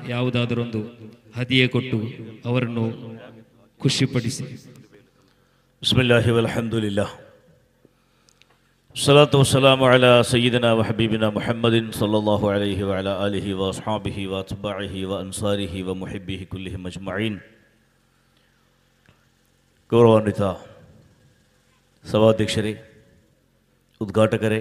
ಯಾವುದಾದರೊಂದು ಹದಿಯೆ ಕೊಟ್ಟು ಅವರನ್ನು ಖುಷಿಪಡಿಸಿ بسم الله والحمد لله الصلاة والسلام على سيدنا وحبيبنا محمد صلى الله عليه وعلى آله وأصحابه وأتباعه وأنصاره ومحبيه كلهم أجمعين ಗೌರವಾನ್ವಿತ ಸಭಾಧ್ಯಕ್ಷರೇ ಉದ್ಘಾಟಕರೇ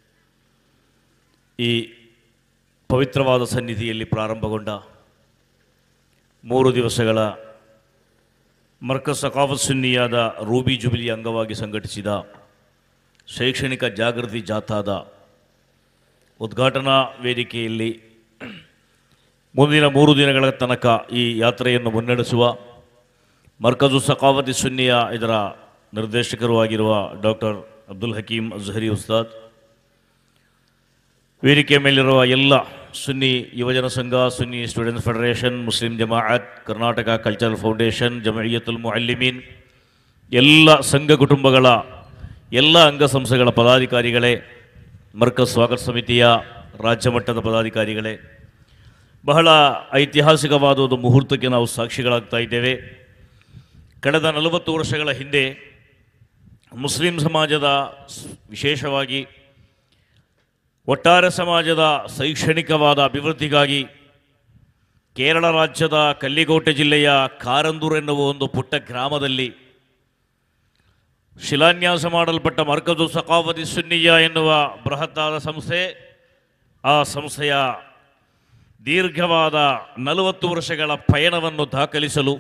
ಈ ಪವಿತ್ರವಾದ ಸನ್ನಿಧಿಯಲ್ಲಿ ಪ್ರಾರಂಭಗೊಂಡ ಮೂರು ದಿವಸಗಳ ಮರ್ಕಸ್ ಸಕಾಫತ್ ಸುನ್ನಿಯಾದ ರೂಬಿ ಜುಬಿಲಿ ಅಂಗವಾಗಿ ಸಂಘಟಿಸಿದ ಶೈಕ್ಷಣಿಕ ಜಾಗೃತಿ ಜಾಥಾದ ಉದ್ಘಾಟನಾ ವೇದಿಕೆಯಲ್ಲಿ ಮುಂದಿನ ಮೂರು ದಿನಗಳ ತನಕ ಈ ಯಾತ್ರೆಯನ್ನು ಮುನ್ನಡೆಸುವ ಮರ್ಕಜು ಸಕಾವತಿ ಸುನ್ನಿಯ ಇದರ ನಿರ್ದೇಶಕರು ಆಗಿರುವ ಡಾಕ್ಟರ್ ಅಬ್ದುಲ್ ಹಕೀಂ ಅಜ್ಹರಿ ಉಸ್ತಾದ್ ವೇದಿಕೆ ಮೇಲಿರುವ ಎಲ್ಲ Sunni Yuvajana Sangha Sunni students federation Muslim Jamaat Karnataka cultural foundation Jamiyyathul Muallimeen ಎಲ್ಲ ಸಂಘ ಕುಟುಂಬಗಳ ಎಲ್ಲ ಅಂಗಸಂಸ್ಥೆಗಳ ಪದಾಧಿಕಾರಿಗಳೇ ಮರ್ಕಸ್ ಸ್ವಾಗತ ಸಮಿತಿಯ ರಾಜ್ಯ ಮಟ್ಟದ ಪದಾಧಿಕಾರಿಗಳೇ ಬಹಳ ಐತಿಹಾಸಿಕವಾದ ಒಂದು ಮುಹೂರ್ತಕ್ಕೆ ನಾವು ಸಾಕ್ಷಿಗಳಾಗ್ತಾ ಇದ್ದೇವೆ ಕಳೆದ ನಲವತ್ತು ವರ್ಷಗಳ ಹಿಂದೆ ಮುಸ್ಲಿಂ ಸಮಾಜದ ಸ್- ವಿಶೇಷವಾಗಿ ಒಟ್ಟಾರೆ ಸಮಾಜದ ಶೈಕ್ಷಣಿಕವಾದ ಅಭಿವೃದ್ಧಿಗಾಗಿ ಕೇರಳ ರಾಜ್ಯದ ಕಲ್ಲಿಗೋಟೆ ಜಿಲ್ಲೆಯ ಕಾರಂದೂರು ಎನ್ನುವ ಒಂದು ಪುಟ್ಟ ಗ್ರಾಮದಲ್ಲಿ ಶಿಲಾನ್ಯಾಸ ಮಾಡಲ್ಪಟ್ಟ ಮರ್ಕಜು ಸಕಾವತಿ ಸುನ್ನಿಯ ಎನ್ನುವ ಬೃಹತ್ತಾದ ಸಂಸ್ಥೆ ಆ ಸಂಸ್ಥೆಯ ದೀರ್ಘವಾದ ನಲವತ್ತು ವರ್ಷಗಳ ಪಯಣವನ್ನು ದಾಖಲಿಸಲು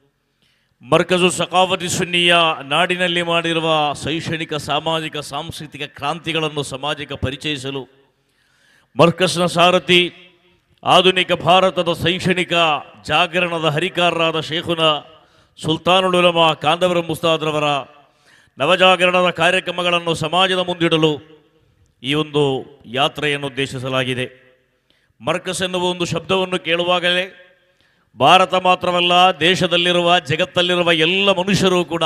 ಮರ್ಕಜು ಸಕಾವತಿ ಸುನ್ನಿಯ ನಾಡಿನಲ್ಲಿ ಮಾಡಿರುವ ಶೈಕ್ಷಣಿಕ ಸಾಮಾಜಿಕ ಸಾಂಸ್ಕೃತಿಕ ಕ್ರಾಂತಿಗಳನ್ನು ಸಮಾಜಕ್ಕೆ ಪರಿಚಯಿಸಲು ಮರ್ಕಸ್ನ ಸಾರಥಿ ಆಧುನಿಕ ಭಾರತದ ಶೈಕ್ಷಣಿಕ ಜಾಗರಣದ ಹರಿಕಾರರಾದ ಶೇಖುನ ಸುಲ್ತಾನುಲ್ ಉಲಮಾ ಕಾಂದವರ ಮುಸ್ತಾದ್ರವರ ನವಜಾಗರಣದ ಕಾರ್ಯಕ್ರಮಗಳನ್ನು ಸಮಾಜದ ಮುಂದಿಡಲು ಈ ಒಂದು ಯಾತ್ರೆಯನ್ನು ಉದ್ದೇಶಿಸಲಾಗಿದೆ ಮರ್ಕಸ್ ಎನ್ನುವ ಒಂದು ಶಬ್ದವನ್ನು ಕೇಳುವಾಗಲೇ ಭಾರತ ಮಾತ್ರವಲ್ಲ ದೇಶದಲ್ಲಿರುವ ಜಗತ್ತಲ್ಲಿರುವ ಎಲ್ಲ ಮನುಷ್ಯರು ಕೂಡ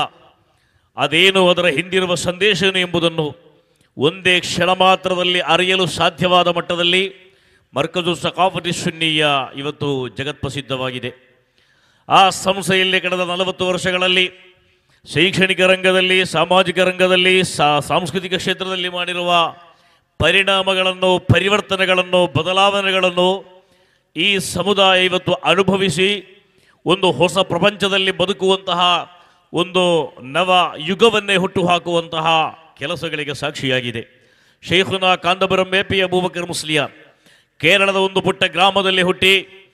ಅದೇನು ಅದರ ಹಿಂದಿರುವ ಸಂದೇಶವೇನು ಎಂಬುದನ್ನು ಒಂದೇ ಕ್ಷಣ ಮಾತ್ರದಲ್ಲಿ ಅರಿಯಲು ಸಾಧ್ಯವಾದ ಮಟ್ಟದಲ್ಲಿ ಮರ್ಕಜು ಸಕಾಫತಿ ಸುನ್ನಿಯ ಇವತ್ತು ಜಗತ್ಪ್ರಸಿದ್ಧವಾಗಿದೆ ಆ ಸಂಸ್ಥೆಯಲ್ಲಿ ಕಳೆದ ನಲವತ್ತು ವರ್ಷಗಳಲ್ಲಿ ಶೈಕ್ಷಣಿಕ ರಂಗದಲ್ಲಿ ಸಾಮಾಜಿಕ ರಂಗದಲ್ಲಿ ಸಾ- ಸಾಂಸ್ಕೃತಿಕ ಕ್ಷೇತ್ರದಲ್ಲಿ ಮಾಡಿರುವ ಪರಿಣಾಮಗಳನ್ನು ಪರಿವರ್ತನೆಗಳನ್ನು ಬದಲಾವಣೆಗಳನ್ನು ಈ ಸಮುದಾಯ ಇವತ್ತು ಅನುಭವಿಸಿ ಒಂದು ಹೊಸ ಪ್ರಪಂಚದಲ್ಲಿ ಬದುಕುವಂತಹ ಒಂದು ನವ ಯುಗವನ್ನೇ ಹುಟ್ಟುಹಾಕುವಂತಹ ಕೆಲಸಗಳಿಗೆ ಸಾಕ್ಷಿಯಾಗಿದೆ ಶೇಖುನಾ ಕಾಂದಬರಂ ಎಪಿ ಅಬೂಬಕರ್ ಮುಸ್ಲಿಯಾರ್ ಕೇರಳದ ಒಂದು ಪುಟ್ಟ ಗ್ರಾಮದಲ್ಲಿ ಹುಟ್ಟಿ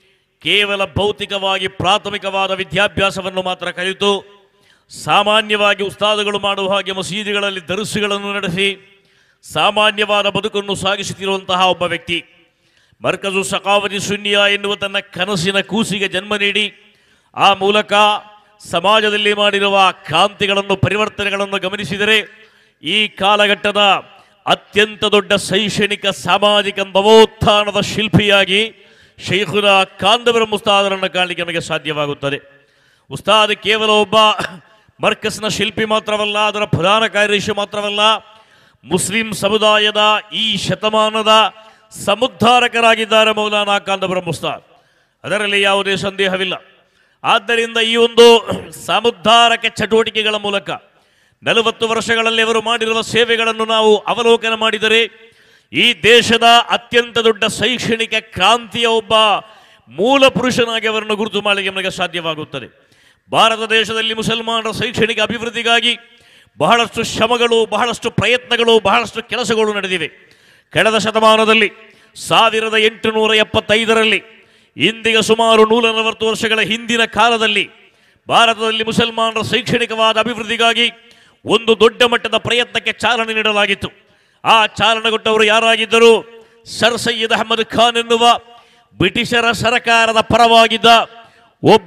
ಕೇವಲ ಭೌತಿಕವಾಗಿ ಪ್ರಾಥಮಿಕವಾದ ವಿದ್ಯಾಭ್ಯಾಸವನ್ನು ಮಾತ್ರ ಕಲಿತು ಸಾಮಾನ್ಯವಾಗಿ ಉಸ್ತಾದಗಳು ಮಾಡುವ ಹಾಗೆ ಮಸೀದಿಗಳಲ್ಲಿ ದರ್ಸುಗಳನ್ನು ನಡೆಸಿ ಸಾಮಾನ್ಯವಾದ ಬದುಕನ್ನು ಸಾಗಿಸುತ್ತಿರುವಂತಹ ಒಬ್ಬ ವ್ಯಕ್ತಿ ಮರ್ಕಜು ಸಕಾವತಿ ಸುನ್ನಿಯ ಎನ್ನುವ ತನ್ನ ಕನಸಿನ ಕೂಸಿಗೆ ಜನ್ಮ ನೀಡಿ ಆ ಮೂಲಕ ಸಮಾಜದಲ್ಲಿ ಮಾಡಿರುವ ಕ್ರಾಂತಿಗಳನ್ನು ಪರಿವರ್ತನೆಗಳನ್ನು ಗಮನಿಸಿದರೆ ಈ ಕಾಲಘಟ್ಟದ ಅತ್ಯಂತ ದೊಡ್ಡ ಶೈಕ್ಷಣಿಕ ಸಾಮಾಜಿಕ ನವೋತ್ಥಾನದ ಶಿಲ್ಪಿಯಾಗಿ ಶೈಖುನ ಕಾಂದವರ ಮುಸ್ತಾದರನ್ನು ಕಾಣಲಿಕ್ಕೆ ನಮಗೆ ಸಾಧ್ಯವಾಗುತ್ತದೆ ಉಸ್ತಾದ್ ಕೇವಲ ಒಬ್ಬ ಮರ್ಕಸ್ನ ಶಿಲ್ಪಿ ಮಾತ್ರವಲ್ಲ ಅದರ ಪ್ರಧಾನ ಕಾರ್ಯದರ್ಶಿ ಮಾತ್ರವಲ್ಲ ಮುಸ್ಲಿಂ ಸಮುದಾಯದ ಈ ಶತಮಾನದ ಸಮುದ್ಧಾರಕರಾಗಿದ್ದಾರೆ ಮೌಲಾನಾ ಕಾಂದಬರ ಮುಸ್ತಾದ್ ಅದರಲ್ಲಿ ಯಾವುದೇ ಸಂದೇಹವಿಲ್ಲ ಆದ್ದರಿಂದ ಈ ಒಂದು ಸಮುದ್ಧಾರಕ ಚಟುವಟಿಕೆಗಳ ಮೂಲಕ ನಲವತ್ತು ವರ್ಷಗಳಲ್ಲಿ ಅವರು ಮಾಡಿರುವ ಸೇವೆಗಳನ್ನು ನಾವು ಅವಲೋಕನ ಮಾಡಿದರೆ ಈ ದೇಶದ ಅತ್ಯಂತ ದೊಡ್ಡ ಶೈಕ್ಷಣಿಕ ಕ್ರಾಂತಿಯ ಒಬ್ಬ ಮೂಲ ಪುರುಷನಾಗಿ ಅವರನ್ನು ಗುರುತು ಮಾಡಲಿಕ್ಕೆ ನಮಗೆ ಸಾಧ್ಯವಾಗುತ್ತದೆ ಭಾರತ ದೇಶದಲ್ಲಿ ಮುಸಲ್ಮಾನರ ಶೈಕ್ಷಣಿಕ ಅಭಿವೃದ್ಧಿಗಾಗಿ ಬಹಳಷ್ಟು ಶ್ರಮಗಳು ಬಹಳಷ್ಟು ಪ್ರಯತ್ನಗಳು ಬಹಳಷ್ಟು ಕೆಲಸಗಳು ನಡೆದಿವೆ ಕಳೆದ ಶತಮಾನದಲ್ಲಿ ಸಾವಿರದ ಎಂಟುನೂರ ಎಪ್ಪತ್ತೈದರಲ್ಲಿ ಇಂದಿಗೆ ಸುಮಾರು ನೂರ ನಲವತ್ತು ವರ್ಷಗಳ ಹಿಂದಿನ ಕಾಲದಲ್ಲಿ ಭಾರತದಲ್ಲಿ ಮುಸಲ್ಮಾನರ ಶೈಕ್ಷಣಿಕವಾದ ಅಭಿವೃದ್ಧಿಗಾಗಿ ಒಂದು ದೊಡ್ಡ ಮಟ್ಟದ ಪ್ರಯತ್ನಕ್ಕೆ ಚಾಲನೆ ನೀಡಲಾಗಿತ್ತು ಆ ಚಾಲನೆ ಕೊಟ್ಟವರು ಯಾರಾಗಿದ್ದರು ಸರ್ ಸೈಯದ್ ಅಹಮದ್ ಖಾನ್ ಎನ್ನುವ ಬ್ರಿಟಿಷರ ಸರಕಾರದ ಪರವಾಗಿದ್ದ ಒಬ್ಬ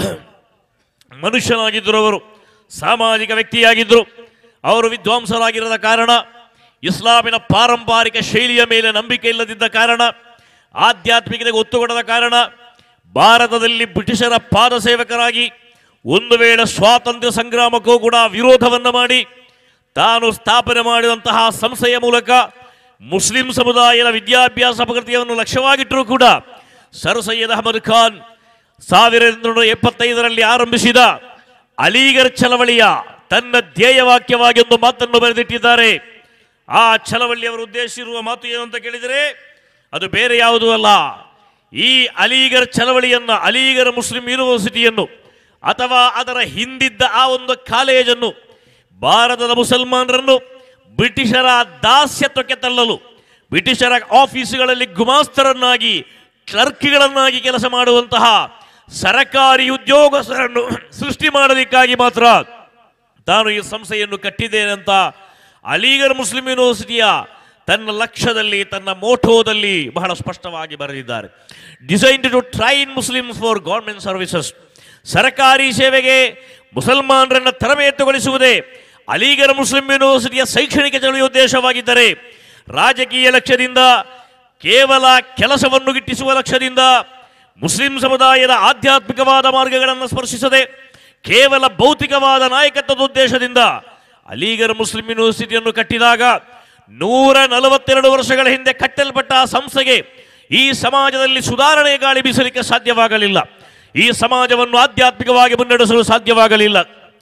ಮನುಷ್ಯನಾಗಿದ್ದರು ಅವರು ಸಾಮಾಜಿಕ ವ್ಯಕ್ತಿಯಾಗಿದ್ದರು ಅವರು ವಿದ್ವಾಂಸರಾಗಿರದ ಕಾರಣ ಇಸ್ಲಾಮಿನ ಪಾರಂಪರಿಕ ಶೈಲಿಯ ಮೇಲೆ ನಂಬಿಕೆ ಇಲ್ಲದಿದ್ದ ಕಾರಣ ಆಧ್ಯಾತ್ಮಿಕತೆಗೆ ಒತ್ತು ಕೊಡದ ಕಾರಣ ಭಾರತದಲ್ಲಿ ಬ್ರಿಟಿಷರ ಪಾದ ಸೇವಕರಾಗಿ ಒಂದು ವೇಳೆ ಸ್ವಾತಂತ್ರ್ಯ ಸಂಗ್ರಾಮಕ್ಕೂ ಕೂಡ ವಿರೋಧವನ್ನು ಮಾಡಿ ತಾನು ಸ್ಥಾಪನೆ ಮಾಡಿದಂತಹ ಸಂಸ್ಥೆಯ ಮೂಲಕ ಮುಸ್ಲಿಂ ಸಮುದಾಯದ ವಿದ್ಯಾಭ್ಯಾಸ ಪ್ರಗತಿಯನ್ನು ಲಕ್ಷ್ಯವಾಗಿಟ್ಟರೂ ಕೂಡ ಸರ್ ಸೈಯದ್ ಅಹಮದ್ ಖಾನ್ ಸಾವಿರದ ಎಂಟುನೂರ ಎಪ್ಪತ್ತೈದರಲ್ಲಿ ಆರಂಭಿಸಿದ ಅಲಿಗರ್ ಚಳವಳಿಯ ತನ್ನ ಧ್ಯೇಯವಾಕ್ಯವಾಗಿ ಒಂದು ಮಾತನ್ನು ಬರೆದಿಟ್ಟಿದ್ದಾರೆ ಆ ಚಳವಳಿಯವರು ಉದ್ದೇಶಿಸಿರುವ ಮಾತು ಏನು ಅಂತ ಕೇಳಿದರೆ ಅದು ಬೇರೆ ಯಾವುದೂ ಅಲ್ಲ ಈ ಅಲಿಗರ್ ಚಳವಳಿಯನ್ನ ಅಲಿಗರ್ ಮುಸ್ಲಿಂ ಯೂನಿವರ್ಸಿಟಿಯನ್ನು ಅಥವಾ ಅದರ ಹಿಂದಿದ್ದ ಆ ಒಂದು ಕಾಲೇಜನ್ನು ಭಾರತದ ಮುಸಲ್ಮಾನರನ್ನು ಬ್ರಿಟಿಷರ ದಾಸ್ಯತ್ವಕ್ಕೆ ತಳ್ಳಲು ಬ್ರಿಟಿಷರ ಆಫೀಸುಗಳಲ್ಲಿ ಗುಮಾಸ್ತರನ್ನಾಗಿ ಕ್ಲರ್ಕ್ಗಳನ್ನಾಗಿ ಕೆಲಸ ಮಾಡುವಂತಹ ಸರಕಾರಿ ಉದ್ಯೋಗಸ್ಥರನ್ನು ಸೃಷ್ಟಿ ಮಾಡಲಿಕ್ಕಾಗಿ ಮಾತ್ರ ತಾನು ಈ ಸಂಸ್ಥೆಯನ್ನು ಕಟ್ಟಿದ್ದೇನೆ ಅಂತ ಅಲಿಗರ್ ಮುಸ್ಲಿಂ ಯೂನಿವರ್ಸಿಟಿಯ ತನ್ನ ಲಕ್ಷ್ಯದಲ್ಲಿ ತನ್ನ ಮೋಟೋದಲ್ಲಿ ಬಹಳ ಸ್ಪಷ್ಟವಾಗಿ ಬರೆದಿದ್ದಾರೆ design to train Muslims for government services ಸರ್ಕಾರಿ ಸೇವೆಗೆ ಮುಸಲ್ಮಾನರನ್ನ ತರಬೇತುಗೊಳಿಸುವುದೇ ಅಲಿಗರ್ ಮುಸ್ಲಿಂ ಯೂನಿವರ್ಸಿಟಿಯ ಶೈಕ್ಷಣಿಕ ಚಳುವಳಿ ಉದ್ದೇಶವಾಗಿದ್ದರೆ ರಾಜಕೀಯ ಲಕ್ಷ್ಯದಿಂದ ಕೇವಲ ಕೆಲಸವನ್ನು ಗಿಟ್ಟಿಸುವ ಲಕ್ಷ್ಯದಿಂದ ಮುಸ್ಲಿಂ ಸಮುದಾಯದ ಆಧ್ಯಾತ್ಮಿಕವಾದ ಮಾರ್ಗಗಳನ್ನು ಸ್ಪರ್ಶಿಸದೆ ಕೇವಲ ಭೌತಿಕವಾದ ನಾಯಕತ್ವದ ಉದ್ದೇಶದಿಂದ ಅಲಿಗರ್ ಮುಸ್ಲಿಂ ಯೂನಿವರ್ಸಿಟಿಯನ್ನು ಕಟ್ಟಿದಾಗ ನೂರ ನಲವತ್ತೆರಡು ವರ್ಷಗಳ ಹಿಂದೆ ಕಟ್ಟಲ್ಪಟ್ಟ ಆ ಸಂಸ್ಥೆಗೆ ಈ ಸಮಾಜದಲ್ಲಿ ಸುಧಾರಣೆ ಗಾಳಿ ಬೀಸಲಿಕ್ಕೆ ಸಾಧ್ಯವಾಗಲಿಲ್ಲ ಈ ಸಮಾಜವನ್ನು ಆಧ್ಯಾತ್ಮಿಕವಾಗಿ ಮುನ್ನಡೆಸಲು ಸಾಧ್ಯವಾಗಲಿಲ್ಲ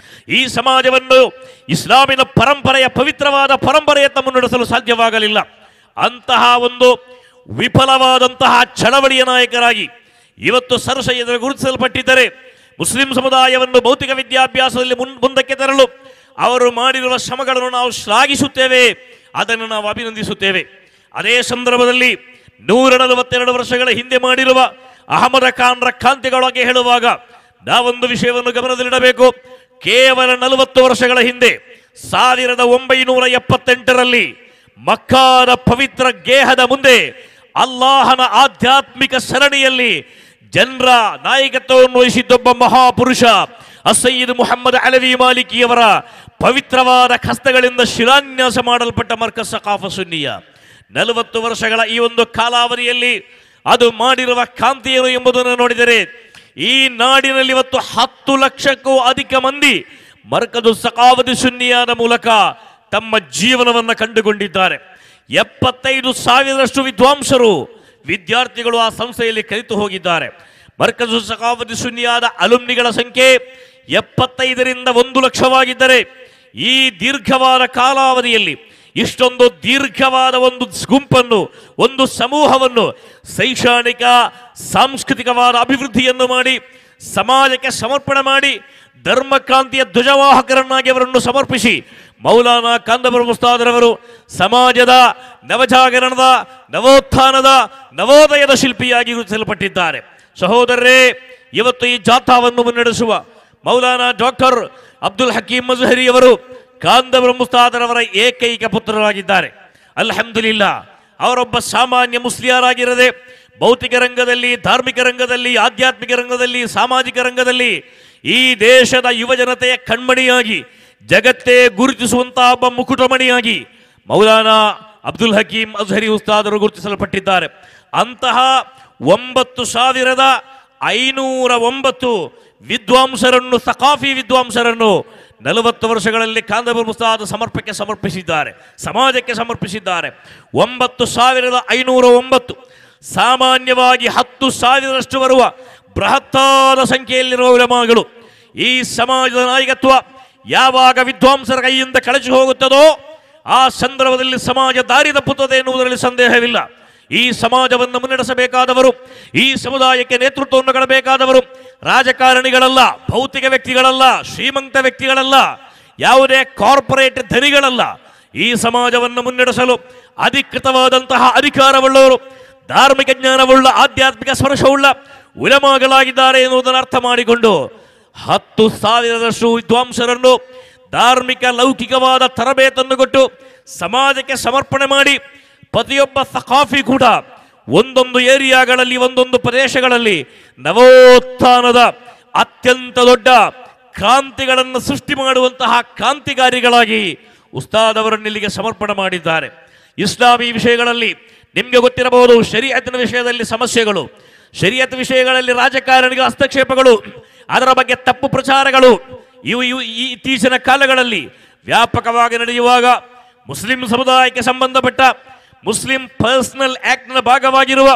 ಈ ಸಮಾಜವನ್ನು ಇಸ್ಲಾಮಿನ ಪರಂಪರೆಯ ಪವಿತ್ರವಾದ ಪರಂಪರೆಯತ್ತ ಮುನ್ನಡೆಸಲು ಸಾಧ್ಯವಾಗಲಿಲ್ಲ ಅಂತಹ ಒಂದು ವಿಫಲವಾದಂತಹ ಚಳವಳಿಯ ನಾಯಕರಾಗಿ ಇವತ್ತು ಸರಸಯ್ಯದರು ಗುರುತಿಸಲ್ಪಟ್ಟಿದ್ದರೆ ಮುಸ್ಲಿಂ ಸಮುದಾಯವನ್ನು ಭೌತಿಕ ವಿದ್ಯಾಭ್ಯಾಸದಲ್ಲಿ ಮುನ್ ಮುಂದಕ್ಕೆ ತರಲು ಅವರು ಮಾಡಿರುವ ಶ್ರಮಗಳನ್ನು ನಾವು ಶ್ಲಾಘಿಸುತ್ತೇವೆ ಅದನ್ನು ನಾವು ಅಭಿನಂದಿಸುತ್ತೇವೆ ಅದೇ ಸಂದರ್ಭದಲ್ಲಿ ನೂರ ನಲವತ್ತೆರಡು ವರ್ಷಗಳ ಹಿಂದೆ ಮಾಡಿರುವ ಅಹಮದ ಖಾನ್ರ ಕ್ರಾಂತಿಗಳೊಳಗೆ ಹೇಳುವಾಗ ನಾವೊಂದು ವಿಷಯವನ್ನು ಗಮನದಲ್ಲಿಡಬೇಕು ಕೇವಲ ನಲವತ್ತು ವರ್ಷಗಳ ಹಿಂದೆ ಸಾವಿರದ ಒಂಬೈನೂರ ಎಪ್ಪತ್ತೆಂಟರಲ್ಲಿ ಮಕ್ಕಾದ ಪವಿತ್ರ ಗೇಹದ ಮುಂದೆ ಅಲ್ಲಾಹನ ಆಧ್ಯಾತ್ಮಿಕ ಸರಣಿಯಲ್ಲಿ ಜನರ ನಾಯಕತ್ವವನ್ನು ವಹಿಸಿದ್ದೊಬ್ಬ ಮಹಾಪುರುಷ ಅಸಯ್ಯದ್ ಮುಹಮ್ಮದ್ ಅಲವಿ ಮಾಲಿಕಿಯವರ ಪವಿತ್ರವಾದ ಹಸ್ತಗಳಿಂದ ಶಿಲಾನ್ಯಾಸ ಮಾಡಲ್ಪಟ್ಟ ಮರ್ಕಸ್ ಸಕಾಫ ಸುನ್ನಿಯ ನಲವತ್ತು ವರ್ಷಗಳ ಈ ಒಂದು ಕಾಲಾವಧಿಯಲ್ಲಿ ಅದು ಮಾಡಿರುವ ಕಾಂತಿ ಏನು ಎಂಬುದನ್ನು ನೋಡಿದರೆ ಈ ನಾಡಿನಲ್ಲಿ ಇವತ್ತು ಹತ್ತು ಲಕ್ಷಕ್ಕೂ ಅಧಿಕ ಮಂದಿ ಮರ್ಕದು ಸಕಾವತಿ ಸುನ್ನಿಯಾದ ಮೂಲಕ ತಮ್ಮ ಜೀವನವನ್ನು ಕಂಡುಕೊಂಡಿದ್ದಾರೆ ಎಪ್ಪತ್ತೈದು ಸಾವಿರಷ್ಟು ವಿದ್ವಾಂಸರು ವಿದ್ಯಾರ್ಥಿಗಳು ಆ ಸಂಸ್ಥೆಯಲ್ಲಿ ಕಲಿತು ಹೋಗಿದ್ದಾರೆ ಮರ್ಕಜು ಸಕಾವತಿ ಸುನ್ನಿಯಾದ ಅಲುಮ್ನಿಗಳ ಸಂಖ್ಯೆ ಎಪ್ಪತ್ತೈದರಿಂದ ಒಂದು ಲಕ್ಷವಾಗಿದ್ದರೆ ಈ ದೀರ್ಘವಾದ ಕಾಲಾವಧಿಯಲ್ಲಿ ಇಷ್ಟೊಂದು ದೀರ್ಘವಾದ ಒಂದು ಗುಂಪನ್ನು ಒಂದು ಸಮೂಹವನ್ನು ಶೈಕ್ಷಣಿಕ ಸಾಂಸ್ಕೃತಿಕವಾದ ಅಭಿವೃದ್ಧಿಯನ್ನು ಮಾಡಿ ಸಮಾಜಕ್ಕೆ ಸಮರ್ಪಣೆ ಮಾಡಿ ಧರ್ಮಕ್ರಾಂತಿಯ ಧ್ವಜವಾಹಕರನ್ನಾಗಿ ಅವರನ್ನು ಸಮರ್ಪಿಸಿ ಮೌಲಾನಾ ಕಾಂದಬರ ಮುಸ್ತಾದರವರು ಸಮಾಜದ ನವಜಾಗರಣದ ನವೋತ್ಥಾನದ ನವೋದಯದ ಶಿಲ್ಪಿಯಾಗಿ ಗುರುತಿಸಲ್ಪಟ್ಟಿದ್ದಾರೆ ಸಹೋದರರೇ ಇವತ್ತು ಈ ಜಾಥಾವನ್ನು ಮುನ್ನಡೆಸುವ ಮೌಲಾನಾ ಡಾಕ್ಟರ್ ಅಬ್ದುಲ್ ಹಕೀಂ ಮಜಹರಿ ಅವರು ಕಾಂದಬರ ಮುಸ್ತಾದರವರ ಏಕೈಕ ಪುತ್ರರಾಗಿದ್ದಾರೆ ಅಲ್ಹಮ್ದುಲಿಲ್ಲ ಅವರೊಬ್ಬ ಸಾಮಾನ್ಯ ಮುಸ್ಲಿಯರಾಗಿರದೆ ಭೌತಿಕ ರಂಗದಲ್ಲಿ ಧಾರ್ಮಿಕ ರಂಗದಲ್ಲಿ ಆಧ್ಯಾತ್ಮಿಕ ರಂಗದಲ್ಲಿ ಸಾಮಾಜಿಕ ರಂಗದಲ್ಲಿ ಈ ದೇಶದ ಯುವಜನತೆಯ ಕಣ್ಮಣಿಯಾಗಿ ಜಗತ್ತೇ ಗುರುತಿಸುವಂತಹ ಒಬ್ಬ ಮುಕುಟಮಣಿಯಾಗಿ ಮೌಲಾನಾ ಅಬ್ದುಲ್ ಹಕೀಂ ಅಜ್ಹರಿ ಉಸ್ತಾದರು ಗುರುತಿಸಲ್ಪಟ್ಟಿದ್ದಾರೆ ಅಂತಹ ಒಂಬತ್ತು ಸಾವಿರದ ಐನೂರ ಒಂಬತ್ತು ವಿದ್ವಾಂಸರನ್ನು ಸಕಾಫಿ ವಿದ್ವಾಂಸರನ್ನು ನಲವತ್ತು ವರ್ಷಗಳಲ್ಲಿ ಕಾಂದಬರ್ ಮುಸ್ತಾದ ಸಮರ್ಪಕ್ಕೆ ಸಮರ್ಪಿಸಿದ್ದಾರೆ ಸಮಾಜಕ್ಕೆ ಸಮರ್ಪಿಸಿದ್ದಾರೆ ಒಂಬತ್ತು ಸಾವಿರದ ಐನೂರ ಒಂಬತ್ತು ಸಾಮಾನ್ಯವಾಗಿ ಹತ್ತು ಸಾವಿರದಷ್ಟು ಬರುವ ಬೃಹತ್ತಾದ ಸಂಖ್ಯೆಯಲ್ಲಿರುವ ಉಲಮಾಗಳು ಈ ಸಮಾಜದ ನಾಯಕತ್ವ ಯಾವಾಗ ವಿದ್ವಾಂಸರ ಕೈಯಿಂದ ಕಳಚಿ ಹೋಗುತ್ತದೋ ಆ ಸಂದರ್ಭದಲ್ಲಿ ಸಮಾಜ ದಾರಿ ತಪ್ಪುತ್ತದೆ ಎನ್ನುವುದರಲ್ಲಿ ಸಂದೇಹವಿಲ್ಲ ಈ ಸಮಾಜವನ್ನು ಮುನ್ನಡೆಸಬೇಕಾದವರು ಈ ಸಮುದಾಯಕ್ಕೆ ನೇತೃತ್ವವನ್ನು ಕೊಡಬೇಕಾದವರು ರಾಜಕಾರಣಿಗಳಲ್ಲ ಭೌತಿಕ ವ್ಯಕ್ತಿಗಳಲ್ಲ ಶ್ರೀಮಂತ ವ್ಯಕ್ತಿಗಳಲ್ಲ ಯಾವುದೇ ಕಾರ್ಪೊರೇಟ್ ಧನಿಗಳಲ್ಲ ಈ ಸಮಾಜವನ್ನು ಮುನ್ನಡೆಸಲು ಅಧಿಕೃತವಾದಂತಹ ಅಧಿಕಾರವುಳ್ಳವರು ಧಾರ್ಮಿಕ ಜ್ಞಾನವುಳ್ಳ ಆಧ್ಯಾತ್ಮಿಕ ಸ್ಪರ್ಶವುಳ್ಳ ಉಲಮಾಗಳಾಗಿದ್ದಾರೆ ಎನ್ನುವುದನ್ನು ಅರ್ಥ ಮಾಡಿಕೊಂಡು ಹತ್ತು ಸಾವಿರದಷ್ಟು ವಿದ್ವಾಂಸರನ್ನು ಧಾರ್ಮಿಕ ಲೌಕಿಕವಾದ ತರಬೇತನ್ನು ಕೊಟ್ಟು ಸಮಾಜಕ್ಕೆ ಸಮರ್ಪಣೆ ಮಾಡಿ ಪ್ರತಿಯೊಬ್ಬ ಸಕಾಫಿ ಕೂಡ ಒಂದೊಂದು ಏರಿಯಾಗಳಲ್ಲಿ ಒಂದೊಂದು ಪ್ರದೇಶಗಳಲ್ಲಿ ನವೋತ್ಥಾನದ ಅತ್ಯಂತ ದೊಡ್ಡ ಕ್ರಾಂತಿಗಳನ್ನು ಸೃಷ್ಟಿ ಮಾಡುವಂತಹ ಕ್ರಾಂತಿಕಾರಿಗಳಾಗಿ ಉಸ್ತಾದ್ ಅವರನ್ನು ಇಲ್ಲಿಗೆ ಸಮರ್ಪಣೆ ಮಾಡಿದ್ದಾರೆ ಇಸ್ಲಾಮಿ ವಿಷಯಗಳಲ್ಲಿ ನಿಮಗೆ ಗೊತ್ತಿರಬಹುದು ಶರೀಅತ್ತಿನ ವಿಷಯದಲ್ಲಿ ಸಮಸ್ಯೆಗಳು ಶರೀಯತ್ ವಿಷಯಗಳಲ್ಲಿ ರಾಜಕಾರಣಿಗಳ ಹಸ್ತಕ್ಷೇಪಗಳು ಅದರ ಬಗ್ಗೆ ತಪ್ಪು ಪ್ರಚಾರಗಳು ಇವು ಇವು ಈ ಇತ್ತೀಚಿನ ಕಾಲಗಳಲ್ಲಿ ವ್ಯಾಪಕವಾಗಿ ನಡೆಯುವಾಗ ಮುಸ್ಲಿಂ ಸಮುದಾಯಕ್ಕೆ ಸಂಬಂಧಪಟ್ಟ ಮುಸ್ಲಿಂ ಪರ್ಸನಲ್ ಆಕ್ಟ್ನ ಭಾಗವಾಗಿರುವ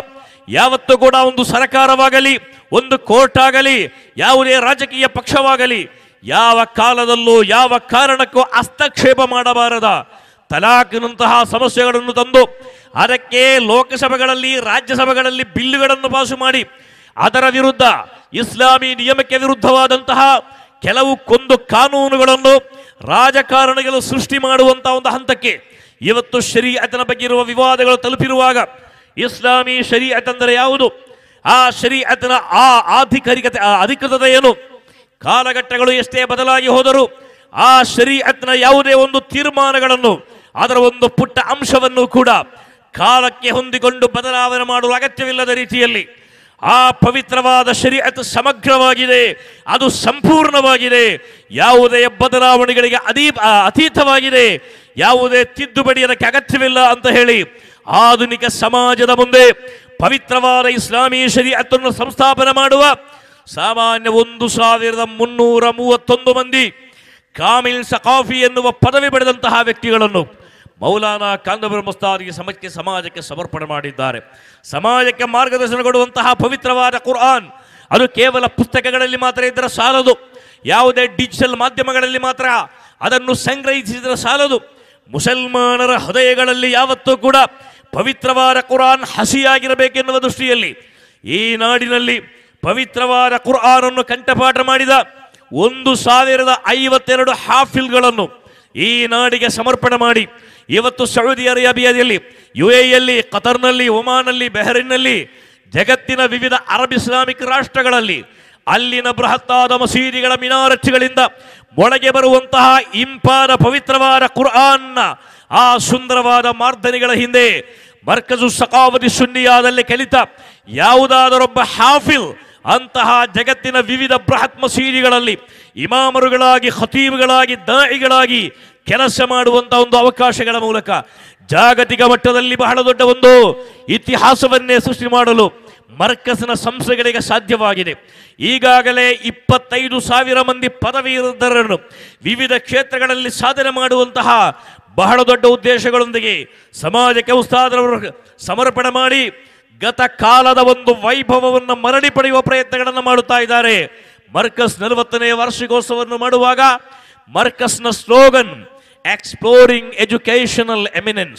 ಯಾವತ್ತೂ ಕೂಡ ಒಂದು ಸರ್ಕಾರವಾಗಲಿ ಒಂದು ಕೋರ್ಟ್ ಆಗಲಿ ಯಾವುದೇ ರಾಜಕೀಯ ಪಕ್ಷವಾಗಲಿ ಯಾವ ಕಾಲದಲ್ಲೂ ಯಾವ ಕಾರಣಕ್ಕೂ ಹಸ್ತಕ್ಷೇಪ ಮಾಡಬಾರದ ತಲಾಖಿನಂತಹ ಸಮಸ್ಯೆಗಳನ್ನು ತಂದು ಅದಕ್ಕೆ ಲೋಕಸಭೆಗಳಲ್ಲಿ ರಾಜ್ಯಸಭೆಗಳಲ್ಲಿ ಬಿಲ್ಲುಗಳನ್ನು ಪಾಸು ಮಾಡಿ ಅದರ ವಿರುದ್ಧ ಇಸ್ಲಾಮಿ ನಿಯಮಕ್ಕೆ ವಿರುದ್ಧವಾದಂತಹ ಕೆಲವು ಕೊಂದು ಕಾನೂನುಗಳನ್ನು ರಾಜಕಾರಣಿಗಳು ಸೃಷ್ಟಿ ಮಾಡುವಂತಹ ಒಂದು ಹಂತಕ್ಕೆ ಇವತ್ತು ಶರೀಅತನ ಬಗ್ಗೆ ಇರುವ ವಿವಾದಗಳು ತಲುಪಿರುವಾಗ ಇಸ್ಲಾಮಿ ಶರೀಅತ್ ಅಂದರೆ ಯಾವುದು ಆ ಶರೀಅತನ ಆ ಆಧಿಕಾರಿಕತೆ ಆ ಅಧಿಕೃತತೆ ಏನು ಕಾಲಘಟ್ಟಗಳು ಎಷ್ಟೇ ಬದಲಾಗಿ ಹೋದರೂ ಆ ಶರೀಅತ್ನ ಯಾವುದೇ ಒಂದು ತೀರ್ಮಾನಗಳನ್ನು ಅದರ ಒಂದು ಪುಟ್ಟ ಅಂಶವನ್ನು ಕೂಡ ಕಾಲಕ್ಕೆ ಹೊಂದಿಕೊಂಡು ಬದಲಾವಣೆ ಮಾಡುವ ಅಗತ್ಯವಿಲ್ಲದ ರೀತಿಯಲ್ಲಿ ಆ ಪವಿತ್ರವಾದ ಶರೀಅತ್ ಸಮಗ್ರವಾಗಿದೆ ಅದು ಸಂಪೂರ್ಣವಾಗಿದೆ ಯಾವುದೇ ಬದಲಾವಣೆಗಳಿಗೆ ಅದೀ ಆ, ಅತೀತವಾಗಿದೆ ಯಾವುದೇ ತಿದ್ದುಪಡಿ ಅದಕ್ಕೆ ಅಗತ್ಯವಿಲ್ಲ ಅಂತ ಹೇಳಿ ಆಧುನಿಕ ಸಮಾಜದ ಮುಂದೆ ಪವಿತ್ರವಾದ ಇಸ್ಲಾಮೀ ಶರೀಅತ್ತನ್ನು ಸಂಸ್ಥಾಪನೆ ಮಾಡುವ ಸಾಮಾನ್ಯ ಒಂದು ಸಾವಿರದ ಮುನ್ನೂರ ಮೂವತ್ತೊಂದು ಮಂದಿ ಕಾಮಿಲ್ ಸಕಾಫಿ ಎನ್ನುವ ಪದವಿ ಪಡೆದಂತಹ ವ್ಯಕ್ತಿಗಳನ್ನು ಮೌಲಾನಾ ಕಾಂದಬರ್ ಮುಸ್ತಾದಿಗೆ ಸಮಕ್ಕೆ ಸಮಾಜಕ್ಕೆ ಸಮರ್ಪಣೆ ಮಾಡಿದ್ದಾರೆ ಸಮಾಜಕ್ಕೆ ಮಾರ್ಗದರ್ಶನ ಕೊಡುವಂತಹ ಪವಿತ್ರವಾದ ಕುರ್ಆನ್ ಅದು ಕೇವಲ ಪುಸ್ತಕಗಳಲ್ಲಿ ಮಾತ್ರ ಇದ್ದರೆ ಸಾಲದು ಯಾವುದೇ ಡಿಜಿಟಲ್ ಮಾಧ್ಯಮಗಳಲ್ಲಿ ಮಾತ್ರ ಅದನ್ನು ಸಂಗ್ರಹಿಸಿದರೆ ಸಾಲದು ಮುಸಲ್ಮಾನರ ಹೃದಯಗಳಲ್ಲಿ ಯಾವತ್ತೂ ಕೂಡ ಪವಿತ್ರವಾದ ಕುರಾನ್ ಹಸಿಯಾಗಿರಬೇಕೆನ್ನುವ ದೃಷ್ಟಿಯಲ್ಲಿ ಈ ನಾಡಿನಲ್ಲಿ ಪವಿತ್ರವಾದ ಕುರ್ಆನನ್ನು ಕಂಠಪಾಠ ಮಾಡಿದ ಒಂದು ಸಾವಿರದ ಐವತ್ತೆರಡು ಹಾಫಿಲ್ಗಳನ್ನು ಈ ನಾಡಿಗೆ ಸಮರ್ಪಣೆ ಮಾಡಿ ಇವತ್ತು ಸೌದಿ ಅರೇಬಿಯಾದಲ್ಲಿ ಯು ಎಯಲ್ಲಿ ಕತರ್ನಲ್ಲಿ ಒಮಾನಲ್ಲಿ ಬೆಹರಿನ್ನಲ್ಲಿ ಜಗತ್ತಿನ ವಿವಿಧ ಅರಬ್ ಇಸ್ಲಾಮಿಕ್ ರಾಷ್ಟ್ರಗಳಲ್ಲಿ ಅಲ್ಲಿನ ಬೃಹತ್ತಾದ ಮಸೀದಿಗಳ ಮಿನಾರಚ್ಚುಗಳಿಂದ ಮೊಳಗೆ ಬರುವಂತಹ ಇಂಪಾದ ಪವಿತ್ರವಾದ ಕುರ್ಆನ್ನ ಆ ಸುಂದರವಾದ ಮಾರ್ಧನಿಗಳ ಹಿಂದೆ ಮರ್ಕಜು ಸಕಾವತಿ ಸುನ್ನಿಯಾದಲ್ಲಿ ಕಲಿತ ಯಾವುದಾದರೊಬ್ಬ ಹಾಫಿಲ್ ಅಂತಹ ಜಗತ್ತಿನ ವಿವಿಧ ಬೃಹತ್ ಮಸೀದಿಗಳಲ್ಲಿ ಇಮಾಮರುಗಳಾಗಿ ಖತೀಬ್ಗಳಾಗಿ ದಾಯಿಗಳಾಗಿ ಕೆಲಸ ಮಾಡುವಂತಹ ಒಂದು ಅವಕಾಶಗಳ ಮೂಲಕ ಜಾಗತಿಕ ಮಟ್ಟದಲ್ಲಿ ಬಹಳ ದೊಡ್ಡ ಒಂದು ಇತಿಹಾಸವನ್ನೇ ಸೃಷ್ಟಿ ಮಾಡಲು ಮರ್ಕಸ್ನ ಸಂಸ್ಥೆಗಳಿಗೆ ಸಾಧ್ಯವಾಗಿದೆ ಈಗಾಗಲೇ ಇಪ್ಪತ್ತೈದು ಸಾವಿರ ಮಂದಿ ಪದವೀಧರರನ್ನು ವಿವಿಧ ಕ್ಷೇತ್ರಗಳಲ್ಲಿ ಸಾಧನೆ ಮಾಡುವಂತಹ ಬಹಳ ದೊಡ್ಡ ಉದ್ದೇಶಗಳೊಂದಿಗೆ ಸಮಾಜಕ್ಕೆ ಉಸ್ತಾದರವರು ಸಮರ್ಪಣೆ ಮಾಡಿ ಗತ ಕಾಲದ ಒಂದು ವೈಭವವನ್ನು ಮರಳಿ ಪಡೆಯುವ ಪ್ರಯತ್ನಗಳನ್ನು ಮಾಡುತ್ತಾ ಇದ್ದಾರೆ ಮರ್ಕಸ್ ನಲವತ್ತನೇ ವಾರ್ಷಿಕೋತ್ಸವವನ್ನು ಮಾಡುವಾಗ ಮರ್ಕಸ್ನ ಸ್ಲೋಗನ್ ಎಕ್ಸ್ಪ್ಲೋರಿಂಗ್ ಎಜುಕೇಶನಲ್ ಎಮಿನೆನ್ಸ್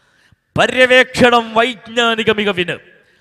ಪರ್ಯವೇಕ್ಷಣಂ ವೈಜ್ಞಾನಿಕ ಮಿಗವಿನ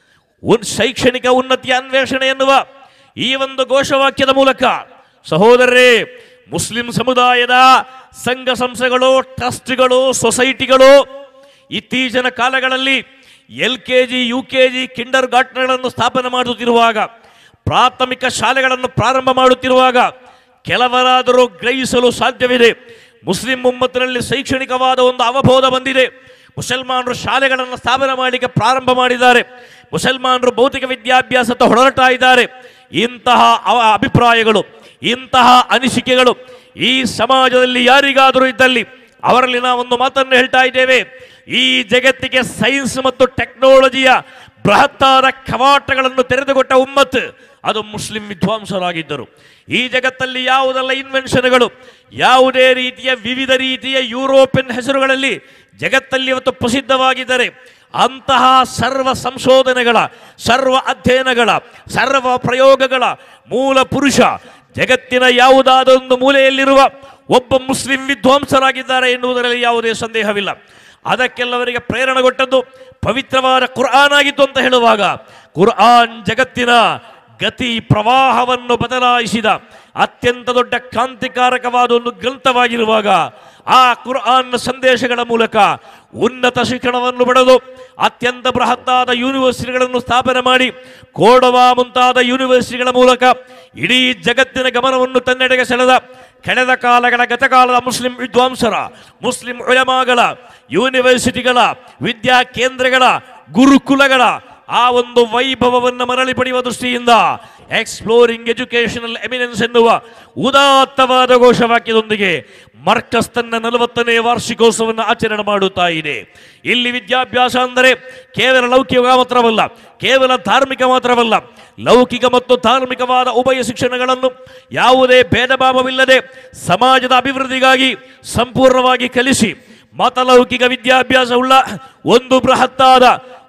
ಉನ್ ಶೈಕ್ಷಣಿಕ ಉನ್ನತಿಯ ಅನ್ವೇಷಣೆ ಎನ್ನುವ ಈ ಒಂದು ಘೋಷವಾಕ್ಯದ ಮೂಲಕ ಸಹೋದರರೇ ಮುಸ್ಲಿಂ ಸಮುದಾಯದ ಸಂಘ ಸಂಸ್ಥೆಗಳು ಟ್ರಸ್ಟ್ಗಳು ಸೊಸೈಟಿಗಳು ಇತ್ತೀಚಿನ ಕಾಲಗಳಲ್ಲಿ L K G U K G ಕಿಂಡರ್ ಗಾರ್ಟ್ನ್ಗಳನ್ನು ಸ್ಥಾಪನೆ ಮಾಡುತ್ತಿರುವಾಗ ಪ್ರಾಥಮಿಕ ಶಾಲೆಗಳನ್ನು ಪ್ರಾರಂಭ ಮಾಡುತ್ತಿರುವಾಗ ಕೆಲವರಾದರೂ ಗ್ರಹಿಸಲು ಸಾಧ್ಯವಿದೆ ಮುಸ್ಲಿಂ ಮುಮ್ಮತ್ತಿನಲ್ಲಿ ಶೈಕ್ಷಣಿಕವಾದ ಒಂದು ಅವಬೋಧ ಬಂದಿದೆ ಮುಸಲ್ಮಾನರು ಶಾಲೆಗಳನ್ನು ಸ್ಥಾಪನೆ ಮಾಡಲಿಕ್ಕೆ ಪ್ರಾರಂಭ ಮಾಡಿದ್ದಾರೆ ಮುಸಲ್ಮಾನರು ಭೌತಿಕ ವಿದ್ಯಾಭ್ಯಾಸದ ಹೊರಡ್ತಾ ಇದ್ದಾರೆ ಇಂತಹ ಅವ ಅಭಿಪ್ರಾಯಗಳು ಇಂತಹ ಅನಿಸಿಕೆಗಳು ಈ ಸಮಾಜದಲ್ಲಿ ಯಾರಿಗಾದರೂ ಇದ್ದಲ್ಲಿ ಅವರಲ್ಲಿ ನಾವು ಒಂದು ಮಾತನ್ನು ಹೇಳ್ತಾ ಇದ್ದೇವೆ ಈ ಜಗತ್ತಿಗೆ ಸೈನ್ಸ್ ಮತ್ತು ಟೆಕ್ನಾಲಜಿಯ ಬೃಹತ್ತಾದ ಕವಾಟಗಳನ್ನು ತೆರೆದುಕೊಟ್ಟ ಉಮ್ಮತ್ತು ಅದು ಮುಸ್ಲಿಂ ವಿದ್ವಾಂಸರಾಗಿದ್ದರು ಈ ಜಗತ್ತಲ್ಲಿ ಯಾವುದೆಲ್ಲ ಇನ್ವೆನ್ಷನ್ಗಳು ಯಾವುದೇ ರೀತಿಯ ವಿವಿಧ ರೀತಿಯ ಯುರೋಪಿಯನ್ ಹೆಸರುಗಳಲ್ಲಿ ಜಗತ್ತಲ್ಲಿ ಇವತ್ತು ಪ್ರಸಿದ್ಧವಾಗಿದ್ದರೆ ಅಂತಹ ಸರ್ವ ಸಂಶೋಧನೆಗಳ ಸರ್ವ ಅಧ್ಯಯನಗಳ ಸರ್ವ ಪ್ರಯೋಗಗಳ ಮೂಲ ಪುರುಷ ಜಗತ್ತಿನ ಯಾವುದಾದೊಂದು ಮೂಲೆಯಲ್ಲಿರುವ ಒಬ್ಬ ಮುಸ್ಲಿಂ ವಿದ್ವಾಂಸರಾಗಿದ್ದಾರೆ ಎನ್ನುವುದರಲ್ಲಿ ಯಾವುದೇ ಸಂದೇಹವಿಲ್ಲ ಅದಕ್ಕೆಲ್ಲವರಿಗೆ ಪ್ರೇರಣೆಗೊಟ್ಟದ್ದು ಪವಿತ್ರವಾದ ಕುರ್ಆನ್ ಆಗಿತ್ತು ಅಂತ ಹೇಳುವಾಗ ಕುರ್ಆನ್ ಜಗತ್ತಿನ ಗತಿ ಪ್ರವಾಹವನ್ನು ಬದಲಾಯಿಸಿದ ಅತ್ಯಂತ ದೊಡ್ಡ ಕ್ರಾಂತಿಕಾರಕವಾದ ಒಂದು ಗ್ರಂಥವಾಗಿರುವಾಗ ಆ ಕುರ್ಆನ್ನ ಸಂದೇಶಗಳ ಮೂಲಕ ಉನ್ನತ ಶಿಕ್ಷಣವನ್ನು ಪಡೆದು ಅತ್ಯಂತ ಬೃಹತ್ತಾದ ಯೂನಿವರ್ಸಿಟಿಗಳನ್ನು ಸ್ಥಾಪನೆ ಮಾಡಿ ಕೋಡವಾ ಮುಂತಾದ ಯೂನಿವರ್ಸಿಟಿಗಳ ಮೂಲಕ ಇಡೀ ಜಗತ್ತಿನ ಗಮನವನ್ನು ತನ್ನೆಡೆಗೆ ಸೆಳೆದ ಕಳೆದ ಕಾಲಗಳ ಗತಕಾಲದ ಮುಸ್ಲಿಂ ವಿದ್ವಾಂಸರ ಮುಸ್ಲಿಂ ಉಲಮಾಗಳ ಯೂನಿವರ್ಸಿಟಿಗಳ ವಿದ್ಯಾ ಕೇಂದ್ರಗಳ ಗುರುಕುಲಗಳ ಆ ಒಂದು ವೈಭವವನ್ನು ಮರಳಿ ಪಡೆಯುವ ದೃಷ್ಟಿಯಿಂದ ಎಕ್ಸ್ಪ್ಲೋರಿಂಗ್ ಎಜುಕೇಶನಲ್ ಎಮಿನೆನ್ಸ್ ಎನ್ನುವ ಉದಾತ್ತವಾದ ಘೋಷವಾಕ್ಯದೊಂದಿಗೆ ಮರ್ಕಸ್ ತನ್ನ ನಲವತ್ತನೇ ವಾರ್ಷಿಕೋತ್ಸವವನ್ನು ಆಚರಣೆ ಮಾಡುತ್ತಾ ಇದೆ ಇಲ್ಲಿ ವಿದ್ಯಾಭ್ಯಾಸ ಅಂದರೆ ಕೇವಲ ಲೌಕಿಕ ಮಾತ್ರವಲ್ಲ ಕೇವಲ ಧಾರ್ಮಿಕ ಮಾತ್ರವಲ್ಲ ಲೌಕಿಕ ಮತ್ತು ಧಾರ್ಮಿಕವಾದ ಉಭಯ ಶಿಕ್ಷಣಗಳನ್ನು ಯಾವುದೇ ಭೇದ ಭಾವವಿಲ್ಲದೆ ಸಮಾಜದ ಅಭಿವೃದ್ಧಿಗಾಗಿ ಸಂಪೂರ್ಣವಾಗಿ ಕಲಿಸಿ ಮತಲೌಕಿಕ ವಿದ್ಯಾಭ್ಯಾಸವುಳ್ಳ ಒಂದು ಬೃಹತ್ತಾದ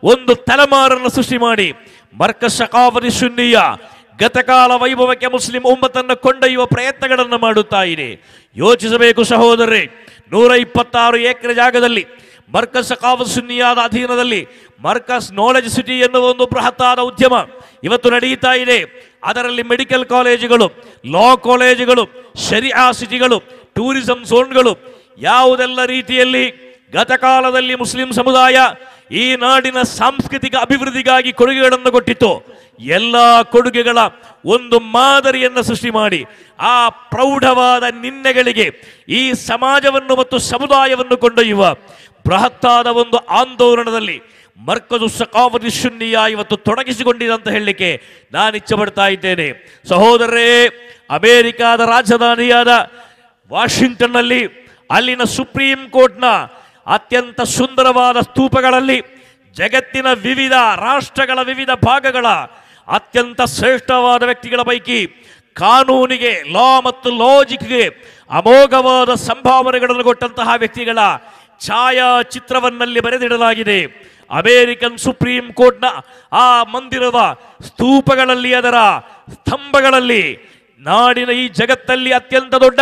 ಒಂದು ತಲೆಮಾರನ್ನು ಸೃಷ್ಟಿ ಮಾಡಿ ಮರ್ಕ ಶಕಾವರಿ ಶುನ್ನಿಯ ಗತಕಾಲ ವೈಭವಕ್ಕೆ ಮುಸ್ಲಿಂ ಉಮ್ಮತನ್ನು ಕೊಂಡೊಯ್ಯುವ ಪ್ರಯತ್ನಗಳನ್ನು ಮಾಡುತ್ತಾ ಇದೆ ಯೋಚಿಸಬೇಕು ಸಹೋದರರೇ ನೂರ ಇಪ್ಪತ್ತಾರು ಎಕರೆ ಜಾಗದಲ್ಲಿ ಮರ್ಕಸ್ ಸಕಾವತ್ ಸುನ್ನಿಯಾದ ಅಧೀನದಲ್ಲಿ ಮರ್ಕಸ್ ನಾಲೆಜ್ ಸಿಟಿ ಎನ್ನುವ ಒಂದು ಬೃಹತ್ತಾದ ಉದ್ಯಮ ಇವತ್ತು ನಡೆಯುತ್ತಾ ಇದೆ ಅದರಲ್ಲಿ ಮೆಡಿಕಲ್ ಕಾಲೇಜುಗಳು ಲಾ ಕಾಲೇಜುಗಳು ಶರಿಯಾ ಸಿಟಿಗಳು ಟೂರಿಸಂ ಝೋನ್ಗಳು ಯಾವುದೆಲ್ಲ ರೀತಿಯಲ್ಲಿ ಗತಕಾಲದಲ್ಲಿ ಮುಸ್ಲಿಂ ಸಮುದಾಯ ಈ ನಾಡಿನ ಸಾಂಸ್ಕೃತಿಕ ಅಭಿವೃದ್ಧಿಗಾಗಿ ಕೊಡುಗೆಗಳನ್ನು ಕೊಟ್ಟಿತ್ತು ಎಲ್ಲ ಕೊಡುಗೆಗಳ ಒಂದು ಮಾದರಿಯನ್ನು ಸೃಷ್ಟಿ ಮಾಡಿ ಆ ಪ್ರೌಢವಾದ ನಿನ್ನೆಗಳಿಗೆ ಈ ಸಮಾಜವನ್ನು ಮತ್ತು ಸಮುದಾಯವನ್ನು ಕೊಂಡೊಯ್ಯುವ ಬೃಹತ್ತಾದ ಒಂದು ಆಂದೋಲನದಲ್ಲಿ ಮರ್ಕಜು ಸಕಾವತಿ ಶುನ್ನಿಯ ಇವತ್ತು ತೊಡಗಿಸಿಕೊಂಡಿದೆ ಅಂತ ಹೇಳಲಿಕ್ಕೆ ನಾನು ಇಚ್ಛೆ ಪಡ್ತಾ ಇದ್ದೇನೆ ಸಹೋದರರೇ ಅಮೆರಿಕಾದ ರಾಜಧಾನಿಯಾದ ವಾಷಿಂಗ್ಟನ್ನಲ್ಲಿ ಅಲ್ಲಿನ ಸುಪ್ರೀಂ ಕೋರ್ಟ್ನ ಅತ್ಯಂತ ಸುಂದರವಾದ ಸ್ತೂಪಗಳಲ್ಲಿ ಜಗತ್ತಿನ ವಿವಿಧ ರಾಷ್ಟ್ರಗಳ ವಿವಿಧ ಭಾಗಗಳ ಅತ್ಯಂತ ಶ್ರೇಷ್ಠವಾದ ವ್ಯಕ್ತಿಗಳ ಪೈಕಿ ಕಾನೂನಿಗೆ ಲಾ ಮತ್ತು ಲಾಜಿಕ್ಗೆ ಅಮೋಘವಾದ ಸಂಭಾವನೆಗಳನ್ನು ಕೊಟ್ಟಂತಹ ವ್ಯಕ್ತಿಗಳ ಛಾಯಾಚಿತ್ರವನ್ನಲ್ಲಿ ಬರೆದಿಡಲಾಗಿದೆ ಅಮೇರಿಕನ್ ಸುಪ್ರೀಂ ಕೋರ್ಟ್ನ ಆ ಮಂದಿರದ ಸ್ತೂಪಗಳಲ್ಲಿ ಅದರ ಸ್ತಂಭಗಳಲ್ಲಿ ನಾಡಿನ ಈ ಜಗತ್ತಲ್ಲಿ ಅತ್ಯಂತ ದೊಡ್ಡ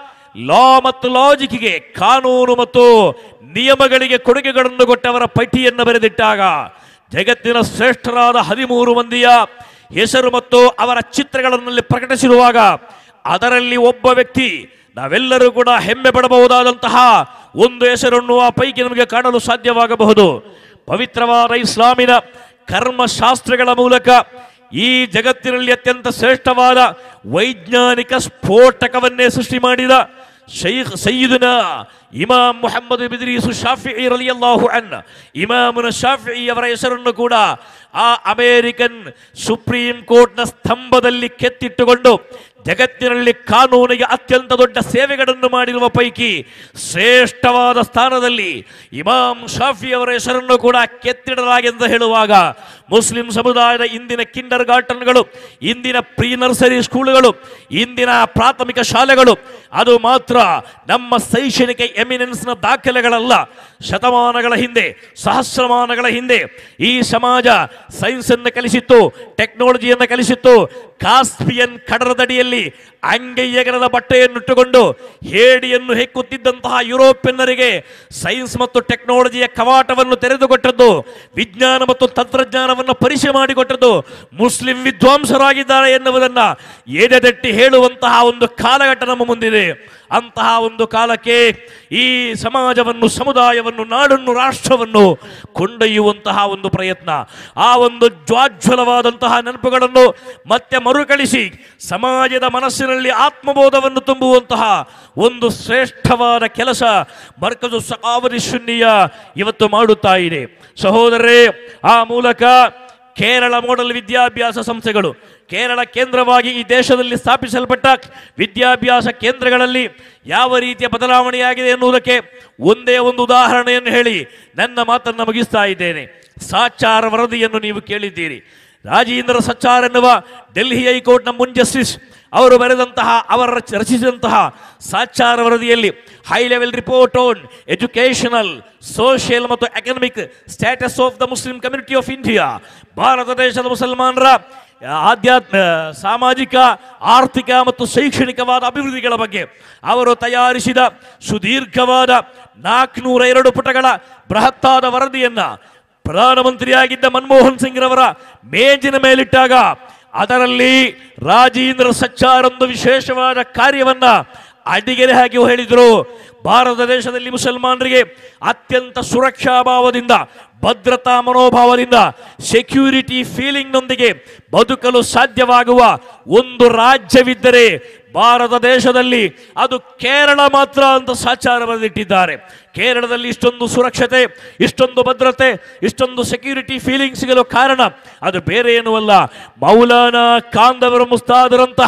ಲಾ ಮತ್ತು ಲಾಜಿಕ್ಗೆ ಕಾನೂನು ಮತ್ತು ನಿಯಮಗಳಿಗೆ ಕೊಡುಗೆಗಳನ್ನು ಕೊಟ್ಟವರ ಪಟ್ಟಿಯನ್ನು ಬರೆದಿಟ್ಟಾಗ ಜಗತ್ತಿನ ಶ್ರೇಷ್ಠರಾದ ಹದಿಮೂರು ಮಂದಿಯ ಹೆಸರು ಮತ್ತು ಅವರ ಚಿತ್ರಗಳಲ್ಲಿ ಪ್ರಕಟಿಸಿರುವಾಗ ಅದರಲ್ಲಿ ಒಬ್ಬ ವ್ಯಕ್ತಿ ನಾವೆಲ್ಲರೂ ಕೂಡ ಹೆಮ್ಮೆ ಪಡಬಹುದಾದಂತಹ ಒಂದು ಹೆಸರನ್ನು ಆ ಪೈಕಿ ನಮಗೆ ಕಾಣಲು ಸಾಧ್ಯವಾಗಬಹುದು ಪವಿತ್ರವಾದ ಇಸ್ಲಾಮಿನ ಕರ್ಮಶಾಸ್ತ್ರಗಳ ಮೂಲಕ ಈ ಜಗತ್ತಿನಲ್ಲಿ ಅತ್ಯಂತ ಶ್ರೇಷ್ಠವಾದ ವೈಜ್ಞಾನಿಕ ಸ್ಫೋಟಕವನ್ನೇ ಸೃಷ್ಟಿ ಮಾಡಿದ ಶೈಖ್ ಸಯ್ಯಿದುನ ಇಮಾಮ್ ಮುಹಮ್ಮದ್ ಬಿದ್ರೀಸು ಶಾಫಿ ರಲಿಯಲ್ಲಾಹು ಅನ್ ಇಮಾಮುನ ಶಾಫಿ ಅವರ ಹೆಸರನ್ನು ಕೂಡ ಆ ಅಮೇರಿಕನ್ ಸುಪ್ರೀಂ ಕೋರ್ಟ್ನ ಸ್ತಂಭದಲ್ಲಿ ಕೆತ್ತಿಟ್ಟುಕೊಂಡು ಜಗತ್ತಿನಲ್ಲಿ ಕಾನೂನಿಗೆ ಅತ್ಯಂತ ದೊಡ್ಡ ಸೇವೆಗಳನ್ನು ಮಾಡಿರುವ ಪೈಕಿ ಶ್ರೇಷ್ಠವಾದ ಸ್ಥಾನದಲ್ಲಿ ಇಮಾಮ್ ಶಾಫಿ ಅವರ ಹೆಸರನ್ನು ಕೂಡ ಕೆತ್ತಿಡಲಾಗಿದೆ ಅಂತ ಹೇಳುವಾಗ ಮುಸ್ಲಿಂ ಸಮುದಾಯದ ಇಂದಿನ ಕಿಂಡರ್ ಗಾರ್ಟನ್ಗಳು ಇಂದಿನ ಪ್ರೀ ನರ್ಸರಿ ಸ್ಕೂಲುಗಳು ಇಂದಿನ ಪ್ರಾಥಮಿಕ ಶಾಲೆಗಳು ಅದು ಮಾತ್ರ ನಮ್ಮ ಶೈಕ್ಷಣಿಕ ಎಮಿನೆನ್ಸ್ನ ದಾಖಲೆಗಳಲ್ಲ ಶತಮಾನಗಳ ಹಿಂದೆ ಸಹಸ್ರಮಾನಗಳ ಹಿಂದೆ ಈ ಸಮಾಜ ಸೈನ್ಸ್ ಅನ್ನು ಕಲಿಸಿತ್ತು ಟೆಕ್ನಾಲಜಿಯನ್ನು ಕಲಿಸಿತ್ತು ಕಾಸ್ಪಿಯನ್ ಕಡಲದಡಿಯಲ್ಲಿ ಅಂಗೈಯಗರದ ಬಟ್ಟೆಯನ್ನುಟ್ಟುಕೊಂಡು ಹೇಡಿಯನ್ನು ಹೆಕ್ಕುತ್ತಿದ್ದಂತಹ ಯುರೋಪಿಯನ್ನರಿಗೆ ಸೈನ್ಸ್ ಮತ್ತು ಟೆಕ್ನಾಲಜಿಯ ಕವಾಟವನ್ನು ತೆರೆದುಕೊಟ್ಟದ್ದು ವಿಜ್ಞಾನ ಮತ್ತು ತಂತ್ರಜ್ಞಾನವನ್ನು ಪರಿಚಯ ಮಾಡಿಕೊಟ್ಟದ್ದು ಮುಸ್ಲಿಂ ವಿದ್ವಾಂಸರಾಗಿದ್ದಾರೆ ಎನ್ನುವುದನ್ನ ಎದೆದಟ್ಟಿ ಹೇಳುವಂತಹ ಒಂದು ಕಾಲಘಟ್ಟ ನಮ್ಮ ಮುಂದಿದೆ ಅಂತಹ ಒಂದು ಕಾಲಕ್ಕೆ ಈ ಸಮಾಜವನ್ನು ಸಮುದಾಯವನ್ನು ನಾಡನ್ನು ರಾಷ್ಟ್ರವನ್ನು ಕೊಂಡೊಯ್ಯುವಂತಹ ಒಂದು ಪ್ರಯತ್ನ ಆ ಒಂದು ಜ್ವಾಜ್ವಲವಾದಂತಹ ನೆನಪುಗಳನ್ನು ಮತ್ತೆ ಮರುಕಳಿಸಿ ಸಮಾಜದ ಮನಸ್ಸಿನಲ್ಲಿ ಆತ್ಮಬೋಧವನ್ನು ತುಂಬುವಂತಹ ಒಂದು ಶ್ರೇಷ್ಠವಾದ ಕೆಲಸ ಮರ್ಕಜು ಸಕಾವರಿ ಶೂನ್ಯ ಇವತ್ತು ಮಾಡುತ್ತಾ ಇದೆ ಸಹೋದರರೇ ಆ ಮೂಲಕ ಕೇರಳ ಮೋಡಲ್ ವಿದ್ಯಾಭ್ಯಾಸ ಸಂಸ್ಥೆಗಳು ಕೇರಳ ಕೇಂದ್ರವಾಗಿ ಈ ದೇಶದಲ್ಲಿ ಸ್ಥಾಪಿಸಲ್ಪಟ್ಟ ವಿದ್ಯಾಭ್ಯಾಸ ಕೇಂದ್ರಗಳಲ್ಲಿ ಯಾವ ರೀತಿಯ ಬದಲಾವಣೆಯಾಗಿದೆ ಎನ್ನುವುದಕ್ಕೆ ಒಂದೇ ಒಂದು ಉದಾಹರಣೆಯನ್ನು ಹೇಳಿ ನನ್ನ ಮಾತನ್ನು ಮುಗಿಸ್ತಾ ಇದ್ದೇನೆ ಸಾಚಾರ ವರದಿಯನ್ನು ನೀವು ಕೇಳಿದ್ದೀರಿ ರಾಜೇಂದ್ರ ಸಚ್ಚಾರ್ ಎನ್ನುವ ಡೆಲ್ಲಿ ಹೈಕೋರ್ಟ್ನ ಮುನ್ ಜಸ್ಟಿಸ್ ಅವರು ಬರೆದಂತಹ ಅವರು ರಚ- ರಚಿಸಿದಂತಹ ಸಾಚಾರ ವರದಿಯಲ್ಲಿ high level report on educational social ಮತ್ತು economic status of the Muslim community of India Bharat ದೇಶದ ಮುಸಲ್ಮಾನರ ಆಧ್ಯಾತ್ಮ ಸಾಮಾಜಿಕ ಆರ್ಥಿಕ ಮತ್ತು ಶೈಕ್ಷಣಿಕವಾದ ಅಭಿವೃದ್ಧಿಗಳ ಬಗ್ಗೆ ಅವರು ತಯಾರಿಸಿದ ಸುದೀರ್ಘವಾದ ನಾಲ್ಕುನೂರ ಎರಡು ಪುಟಗಳ ಬೃಹತ್ತಾದ ವರದಿಯನ್ನ ಪ್ರಧಾನಮಂತ್ರಿಯಾಗಿದ್ದ ಮನಮೋಹನ್ ಸಿಂಗ್ ರವರ ಮೇಜಿನ ಮೇಲಿಟ್ಟಾಗ ಅದರಲ್ಲಿ ರಾಜೇಂದ್ರ ಸಚ್ಚಾರ್ ಒಂದು ವಿಶೇಷವಾದ ಕಾರ್ಯವನ್ನ ಅಡಿಗೆರೆ ಹಾಕಿ ಹೇಳಿದರು ಭಾರತ ದೇಶದಲ್ಲಿ ಮುಸಲ್ಮಾನರಿಗೆ ಅತ್ಯಂತ ಸುರಕ್ಷಾ ಭಾವದಿಂದ ಭದ್ರತಾ ಮನೋಭಾವದಿಂದ ಸೆಕ್ಯೂರಿಟಿ ಫೀಲಿಂಗ್ನೊಂದಿಗೆ ಬದುಕಲು ಸಾಧ್ಯವಾಗುವ ಒಂದು ರಾಜ್ಯವಿದ್ದರೆ ಭಾರತ ದೇಶದಲ್ಲಿ ಅದು ಕೇರಳ ಮಾತ್ರ ಅಂತ ಸಾಚಾರ ಬರೆದಿಟ್ಟಿದ್ದಾರೆ ಕೇರಳದಲ್ಲಿ ಇಷ್ಟೊಂದು ಸುರಕ್ಷತೆ ಇಷ್ಟೊಂದು ಭದ್ರತೆ ಇಷ್ಟೊಂದು ಸೆಕ್ಯೂರಿಟಿ ಫೀಲಿಂಗ್ ಸಿಗಲು ಕಾರಣ ಅದು ಬೇರೆ ಏನೂ ಅಲ್ಲ ಮೌಲಾನಾ ಕಾಂದವರ ಮುಸ್ತಾದರಂತಹ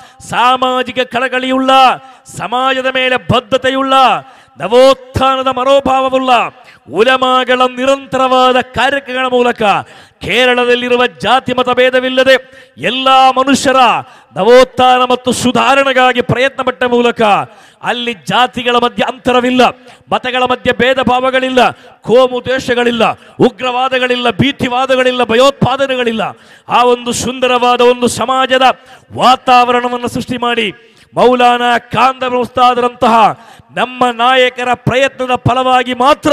ಸಾಮಾಜಿಕ ಕಳಕಳಿಯುಳ್ಳ ಸಮಾಜದ ಮೇಲೆ ಬದ್ಧತೆಯುಳ್ಳ ನವೋತ್ಥಾನದ ಮನೋಭಾವವುಳ್ಳ ಉಲಮಾಗಳ ನಿರಂತರವಾದ ಕಾರ್ಯಕ್ರಮಗಳ ಮೂಲಕ ಕೇರಳದಲ್ಲಿರುವ ಜಾತಿ ಮತಭೇದವಿಲ್ಲದೆ ಎಲ್ಲ ಮನುಷ್ಯರ ನವೋತ್ಥಾನ ಮತ್ತು ಸುಧಾರಣೆಗಾಗಿ ಪ್ರಯತ್ನ ಪಟ್ಟ ಮೂಲಕ ಅಲ್ಲಿ ಜಾತಿಗಳ ಮಧ್ಯೆ ಅಂತರವಿಲ್ಲ ಮತಗಳ ಮಧ್ಯೆ ಭೇದ ಭಾವಗಳಿಲ್ಲ ಕೋಮು ದ್ವೇಷಗಳಿಲ್ಲ ಉಗ್ರವಾದಗಳಿಲ್ಲ ಭೀತಿವಾದಗಳಿಲ್ಲ ಭಯೋತ್ಪಾದನೆಗಳಿಲ್ಲ ಆ ಒಂದು ಸುಂದರವಾದ ಒಂದು ಸಮಾಜದ ವಾತಾವರಣವನ್ನು ಸೃಷ್ಟಿ ಮಾಡಿ ಮೌಲಾನಾ ಕಾಂದರ ಉಸ್ತಾದರಂತಹ ನಮ್ಮ ನಾಯಕರ ಪ್ರಯತ್ನದ ಫಲವಾಗಿ ಮಾತ್ರ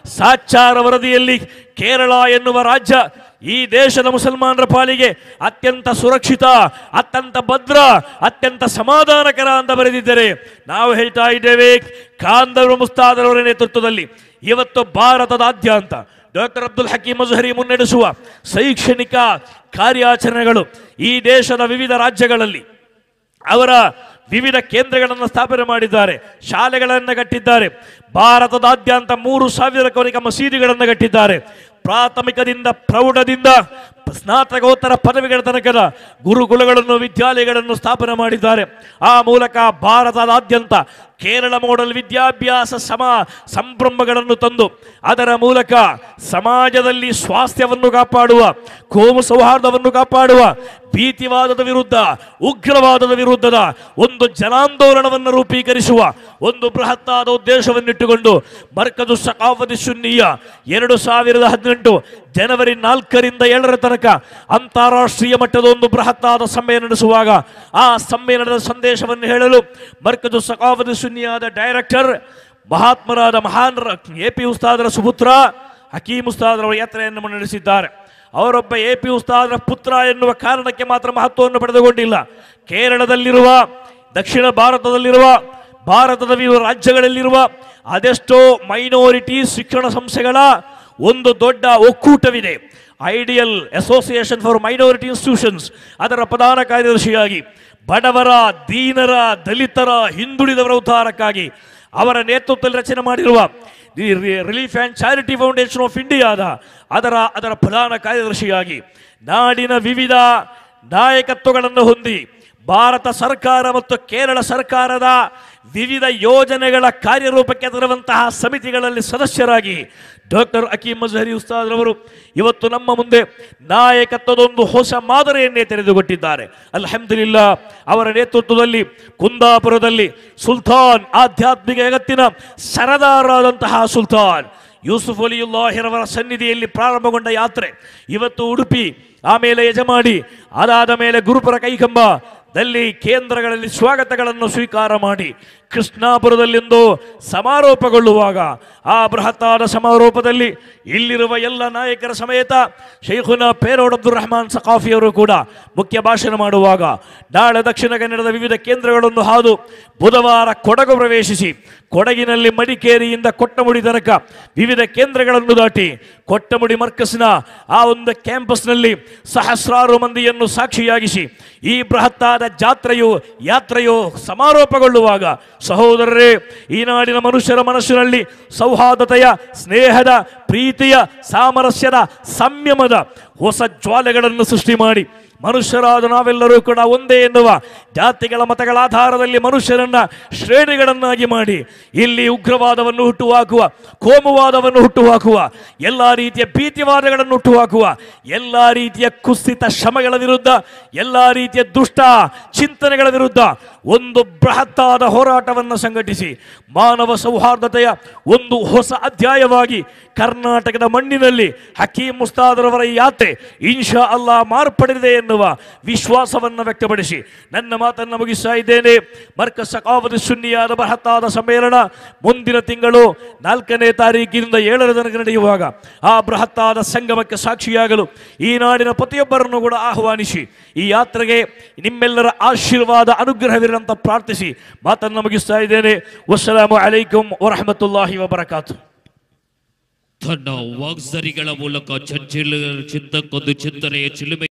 ಸಾಚಾರ ವರದಿಯಲ್ಲಿ ಕೇರಳ ಎನ್ನುವ ರಾಜ್ಯ ಈ ದೇಶದ ಮುಸಲ್ಮಾನರ ಪಾಲಿಗೆ ಅತ್ಯಂತ ಸುರಕ್ಷಿತ ಅತ್ಯಂತ ಭದ್ರ ಅತ್ಯಂತ ಸಮಾಧಾನಕರ ಅಂತ ಬರೆದಿದ್ದರೆ ನಾವು ಹೇಳ್ತಾ ಇದ್ದೇವೆ ಕಾಂದವರು ಮುಸ್ತಾದರವರ ನೇತೃತ್ವದಲ್ಲಿ ಇವತ್ತು ಭಾರತದಾದ್ಯಂತ ಡಾಕ್ಟರ್ ಅಬ್ದುಲ್ ಹಕೀಂ ಮಜಹರಿ ಮುನ್ನಡೆಸುವ ಶೈಕ್ಷಣಿಕ ಕಾರ್ಯಾಚರಣೆಗಳು ಈ ದೇಶದ ವಿವಿಧ ರಾಜ್ಯಗಳಲ್ಲಿ ಅವರ ವಿವಿಧ ಕೇಂದ್ರಗಳನ್ನು ಸ್ಥಾಪನೆ ಮಾಡಿದ್ದಾರೆ ಶಾಲೆಗಳನ್ನು ಕಟ್ಟಿದ್ದಾರೆ ಭಾರತದಾದ್ಯಂತ ಮೂರು ಸಾವಿರಕ್ಕವರೆಗೆ ಮಸೀದಿಗಳನ್ನು ಕಟ್ಟಿದ್ದಾರೆ ಪ್ರಾಥಮಿಕದಿಂದ ಪ್ರೌಢದಿಂದ ಸ್ನಾತಕೋತ್ತರ ಪದವಿಗಳ ತನಕದ ಗುರುಕುಲಗಳನ್ನು ವಿದ್ಯಾಲಯಗಳನ್ನು ಸ್ಥಾಪನೆ ಮಾಡಿದ್ದಾರೆ ಆ ಮೂಲಕ ಭಾರತದಾದ್ಯಂತ ಕೇರಳ ಮೋಡಲ್ ವಿದ್ಯಾಭ್ಯಾಸ ಸಮ ಸಂಭ್ರಮಗಳನ್ನು ತಂದು ಅದರ ಮೂಲಕ ಸಮಾಜದಲ್ಲಿ ಸ್ವಾಸ್ಥ್ಯವನ್ನು ಕಾಪಾಡುವ ಕೋಮು ಸೌಹಾರ್ದವನ್ನು ಕಾಪಾಡುವ ಭೀತಿವಾದದ ವಿರುದ್ಧ ಉಗ್ರವಾದದ ವಿರುದ್ಧದ ಒಂದು ಜನಾಂದೋಲನವನ್ನು ರೂಪೀಕರಿಸುವ ಒಂದು ಬೃಹತ್ತಾದ ಉದ್ದೇಶವನ್ನಿಟ್ಟುಕೊಂಡು ಮರ್ಕಜು ಸಕಾಫತಿ ಸುನ್ನಿಯ ಎರಡು ಸಾವಿರದ ಹದಿನೆಂಟು ಜನವರಿ ನಾಲ್ಕರಿಂದ ಏಳರ ತನಕ ಅಂತಾರಾಷ್ಟ್ರೀಯ ಮಟ್ಟದ ಒಂದು ಬೃಹತ್ತಾದ ಸಮ್ಮೇಳನ ನಡೆಸುವಾಗ ಆ ಸಮ್ಮೇಳನದ ಸಂದೇಶವನ್ನು ಹೇಳಲು ಮರ್ಕಜು ಸಕಾಫತಿ ಸುನ್ನಿಯಾದ ಡೈರೆಕ್ಟರ್ ಮಹಾತ್ಮರಾದ ಮಹಾನ್ ಎ ಪಿ ಉಸ್ತಾದರ ಸುಪುತ್ರ ಹಕೀಂ ಉಸ್ತಾದರ ಯಾತ್ರೆಯನ್ನು ಮುನ್ನಡೆಸಿದ್ದಾರೆ ಅವರೊಬ್ಬ ಎ ಪಿ ಉಸ್ತಾದರ ಪುತ್ರ ಎನ್ನುವ ಕಾರಣಕ್ಕೆ ಮಾತ್ರ ಮಹತ್ವವನ್ನು ಪಡೆದುಕೊಂಡಿಲ್ಲ ಕೇರಳದಲ್ಲಿರುವ ದಕ್ಷಿಣ ಭಾರತದಲ್ಲಿರುವ ಭಾರತದ ವಿವಿಧ ರಾಜ್ಯಗಳಲ್ಲಿರುವ ಅದೆಷ್ಟೋ ಮೈನಾರಿಟಿ ಶಿಕ್ಷಣ ಸಂಸ್ಥೆಗಳ ಒಂದು ದೊಡ್ಡ ಒಕ್ಕೂಟವಿದೆ ideal association for minority institutions ಅದರ ಪ್ರಧಾನ ಕಾರ್ಯದರ್ಶಿಯಾಗಿ ಬಡವರ ದೀನರ ದಲಿತರ ಹಿಂದುಳಿದವರ ಉದ್ಧಾರಕ್ಕಾಗಿ ಅವರ ನೇತೃತ್ವದಲ್ಲಿ ರಚನೆ ಮಾಡಿರುವ the relief and charity foundation of ಇಂಡಿಯಾದ ಅದರ ಅದರ ಪ್ರಧಾನ ಕಾರ್ಯದರ್ಶಿಯಾಗಿ ನಾಡಿನ ವಿವಿಧ ನಾಯಕತ್ವಗಳನ್ನು ಹೊಂದಿ ಭಾರತ ಸರ್ಕಾರ ಮತ್ತು ಕೇರಳ ಸರ್ಕಾರದ ವಿವಿಧ ಯೋಜನೆಗಳ ಕಾರ್ಯರೂಪಕ್ಕೆ ತರುವಂತಹ ಸಮಿತಿಗಳಲ್ಲಿ ಸದಸ್ಯರಾಗಿ ಡಾಕ್ಟರ್ ಅಕೀಂ ಮಜಹರಿ ಉಸ್ತಾದ್ರವರು ಇವತ್ತು ನಮ್ಮ ಮುಂದೆ ನಾಯಕತ್ವದ ಒಂದು ಹೊಸ ಮಾದರಿಯನ್ನೇ ತೆರೆದುಕೊಟ್ಟಿದ್ದಾರೆ ಅಲ್ಹಮ್ದುಲಿಲ್ಲಾ ಅವರ ನೇತೃತ್ವದಲ್ಲಿ ಕುಂದಾಪುರದಲ್ಲಿ ಸುಲ್ತಾನ್ ಆಧ್ಯಾತ್ಮಿಕ ಜಗತ್ತಿನ ಸರದಾರರಾದಂತಹ ಸುಲ್ತಾನ್ ಯೂಸುಫ್ ಅಲಿಯುಲ್ಲಾಹಿರವರ ಸನ್ನಿಧಿಯಲ್ಲಿ ಪ್ರಾರಂಭಗೊಂಡ ಯಾತ್ರೆ ಇವತ್ತು ಉಡುಪಿ ಆಮೇಲೆ ಯಜಮಾಡಿ ಅದಾದ ಮೇಲೆ ಗುರುಪುರ ಕೈಕಂಬ ದಲ್ಲಿ ಕೇಂದ್ರಗಳಲ್ಲಿ ಸ್ವಾಗತಗಳನ್ನು ಸ್ವೀಕಾರ ಮಾಡಿ ಕೃಷ್ಣಾಪುರದಲ್ಲಿಂದು ಸಮಾರೋಪಗೊಳ್ಳುವಾಗ ಆ ಬೃಹತ್ತಾದ ಸಮಾರೋಪದಲ್ಲಿ ಇಲ್ಲಿರುವ ಎಲ್ಲ ನಾಯಕರ ಸಮೇತ ಶೈಖುನ ಪೇರೋಡ್ ಅಬ್ದುಲ್ ರಹಮಾನ್ ಸಕಾಫಿಯವರು ಕೂಡ ಮುಖ್ಯ ಭಾಷಣ ಮಾಡುವಾಗ ನಾಳೆ ದಕ್ಷಿಣ ಕನ್ನಡದ ವಿವಿಧ ಕೇಂದ್ರಗಳನ್ನು ಹಾದು ಬುಧವಾರ ಕೊಡಗು ಪ್ರವೇಶಿಸಿ ಕೊಡಗಿನಲ್ಲಿ ಮಡಿಕೇರಿಯಿಂದ ಕೊಟ್ಟಮುಡಿ ತನಕ ವಿವಿಧ ಕೇಂದ್ರಗಳನ್ನು ದಾಟಿ ಕೊಟ್ಟಮುಡಿ ಮರ್ಕಸ್ನ ಆ ಒಂದು ಕ್ಯಾಂಪಸ್ನಲ್ಲಿ ಸಹಸ್ರಾರು ಮಂದಿಯನ್ನು ಸಾಕ್ಷಿಯಾಗಿಸಿ ಈ ಬೃಹತ್ತಾದ ಜಾತ್ರೆಯು ಯಾತ್ರೆಯು ಸಮಾರೋಪಗೊಳ್ಳುವಾಗ ಸಹೋದರರೇ ಈ ನಾಡಿನ ಮನುಷ್ಯರ ಮನಸ್ಸಿನಲ್ಲಿ ಸೌಹಾರ್ದತೆಯ ಸ್ನೇಹದ ಪ್ರೀತಿಯ ಸಾಮರಸ್ಯದ ಸಂಯಮದ ಹೊಸ ಜ್ವಾಲೆಗಳನ್ನು ಸೃಷ್ಟಿ ಮಾಡಿ ಮನುಷ್ಯರಾದ ನಾವೆಲ್ಲರೂ ಕೂಡ ಒಂದೇ ಎನ್ನುವ ಜಾತಿಗಳ ಮತಗಳ ಆಧಾರದಲ್ಲಿ ಮನುಷ್ಯರನ್ನ ಶ್ರೇಣಿಗಳನ್ನಾಗಿ ಮಾಡಿ ಇಲ್ಲಿ ಉಗ್ರವಾದವನ್ನು ಹುಟ್ಟುಹಾಕುವ ಕೋಮುವಾದವನ್ನು ಹುಟ್ಟುಹಾಕುವ ಎಲ್ಲ ರೀತಿಯ ಭೀತಿವಾದಗಳನ್ನು ಹುಟ್ಟುಹಾಕುವ ಎಲ್ಲ ರೀತಿಯ ಕುಸಿತ ಶ್ರಮಗಳ ವಿರುದ್ಧ ಎಲ್ಲ ರೀತಿಯ ದುಷ್ಟ ಚಿಂತನೆಗಳ ವಿರುದ್ಧ ಒಂದು ಬೃಹತ್ತಾದ ಹೋರಾಟವನ್ನು ಸಂಘಟಿಸಿ ಮಾನವ ಸೌಹಾರ್ದತೆಯ ಒಂದು ಹೊಸ ಅಧ್ಯಾಯವಾಗಿ ಕರ್ನಾಟಕದ ಮಣ್ಣಿನಲ್ಲಿ ಹಕೀಂ ಮುಸ್ತಾದರವರ ಈ ಯಾತ್ರೆ ಇನ್ಶಾ ಅಲ್ಲಾ ಮಾರ್ಪಡಿದೆ ಎನ್ನುವ ವಿಶ್ವಾಸವನ್ನು ವ್ಯಕ್ತಪಡಿಸಿ ನನ್ನ ಮಾತನ್ನು ಮುಗಿಸ್ತಾ ಇದ್ದೇನೆ ಮರ್ಕ ಸಕಾವತಿ ಸುನ್ನಿಯಾದ ಬೃಹತ್ತಾದ ಸಮ್ಮೇಳನ ಮುಂದಿನ ತಿಂಗಳು ನಾಲ್ಕನೇ ತಾರೀಕಿನಿಂದ ಏಳರ ತನಕ ನಡೆಯುವಾಗ ಆ ಬೃಹತ್ತಾದ ಸಂಗಮಕ್ಕೆ ಸಾಕ್ಷಿಯಾಗಲು ಈ ನಾಡಿನ ಪ್ರತಿಯೊಬ್ಬರನ್ನು ಕೂಡ ಆಹ್ವಾನಿಸಿ ಈ ಯಾತ್ರೆಗೆ ನಿಮ್ಮೆಲ್ಲರ ಆಶೀರ್ವಾದ ಅನುಗ್ರಹವಿರಂತ ಪ್ರಾರ್ಥಿಸಿ ಮಾತನ್ನು ಮುಗಿಸ್ತಾ ಇದ್ದೇನೆ ವಸ್ಸಲಾಮು ಅಲೈಕುಂ ವರಹಮತುಲ್ಲಾಹಿ ವಬರಕಾತು ತನ್ನ ವಾಗ್ಸರಿಗಳ ಮೂಲಕ ಚಂಚಲ ಚಿತ್ತಕ್ಕೊಂದು ಚಿಂತನೆಯ ಚಿಲುಮೆ